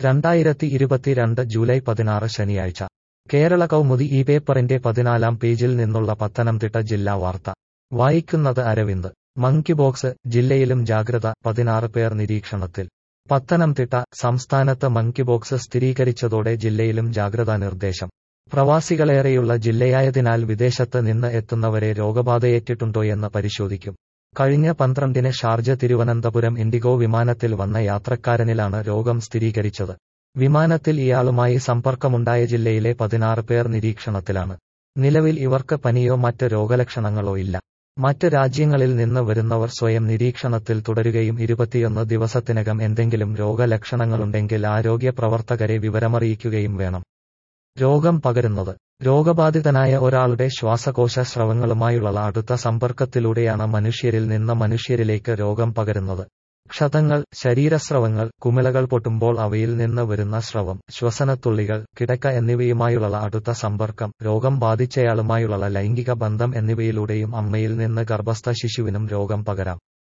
രണ്ടായിരത്തി ഇരുപത്തിരണ്ട് ജൂലൈ പതിനാറ് ശനിയാഴ്ച കേരള കൗമുദി ഈ പേപ്പറിന്റെ പതിനാലാം പേജിൽ നിന്നുള്ള പത്തനംതിട്ട ജില്ലാ വാർത്ത വായിക്കുന്നത് അരവിന്ദ് മങ്കി ബോക്സ് ജില്ലയിലും ജാഗ്രത പതിനാറ് പേർ നിരീക്ഷണത്തിൽ പത്തനംതിട്ട സംസ്ഥാനത്ത് മങ്കി ബോക്സ് സ്ഥിരീകരിച്ചതോടെ ജില്ലയിലും ജാഗ്രതാ നിർദ്ദേശം പ്രവാസികളേറെയുള്ള ജില്ലയായതിനാൽ വിദേശത്ത് നിന്ന് എത്തുന്നവരെ രോഗബാധയേറ്റിട്ടുണ്ടോയെന്ന് പരിശോധിക്കും കഴിഞ്ഞ പന്ത്രണ്ടിന് ഷാർജ തിരുവനന്തപുരം ഇൻഡിഗോ വിമാനത്തിൽ വന്ന യാത്രക്കാരനിലാണ് രോഗം സ്ഥിരീകരിച്ചത് വിമാനത്തിൽ ഇയാളുമായി സമ്പർക്കമുണ്ടായ ജില്ലയിലെ പതിനാറ് പേർ നിരീക്ഷണത്തിലാണ് നിലവിൽ ഇവർക്ക് പനിയോ മറ്റ് രോഗലക്ഷണങ്ങളോ ഇല്ല മറ്റ് രാജ്യങ്ങളിൽ നിന്ന് വരുന്നവർ സ്വയം നിരീക്ഷണത്തിൽ തുടരുകയും ഇരുപത്തിയൊന്ന് ദിവസത്തിനകം എന്തെങ്കിലും രോഗലക്ഷണങ്ങളുണ്ടെങ്കിൽ ആരോഗ്യ പ്രവർത്തകരെ വിവരമറിയിക്കുകയും വേണം രോഗം പകരുന്നത് രോഗബാധിതനായ ഒരാളുടെ ശ്വാസകോശ സ്രവങ്ങളുമായുള്ള അടുത്ത സമ്പർക്കത്തിലൂടെയാണ് മനുഷ്യരിൽ നിന്ന് മനുഷ്യരിലേക്ക് രോഗം പകരുന്നത് ക്ഷതങ്ങൾ ശരീരസ്രവങ്ങൾ കുമിളകൾ പൊട്ടുമ്പോൾ അവയിൽ നിന്ന് വരുന്ന സ്രവം ശ്വസനത്തുള്ളികൾ കിടക്ക എന്നിവയുമായുള്ള അടുത്ത സമ്പർക്കം രോഗം ബാധിച്ചയാളുമായുള്ള ലൈംഗിക ബന്ധം എന്നിവയിലൂടെയും അമ്മയിൽ നിന്ന് ഗർഭസ്ഥ ശിശുവിനും രോഗം പകരാം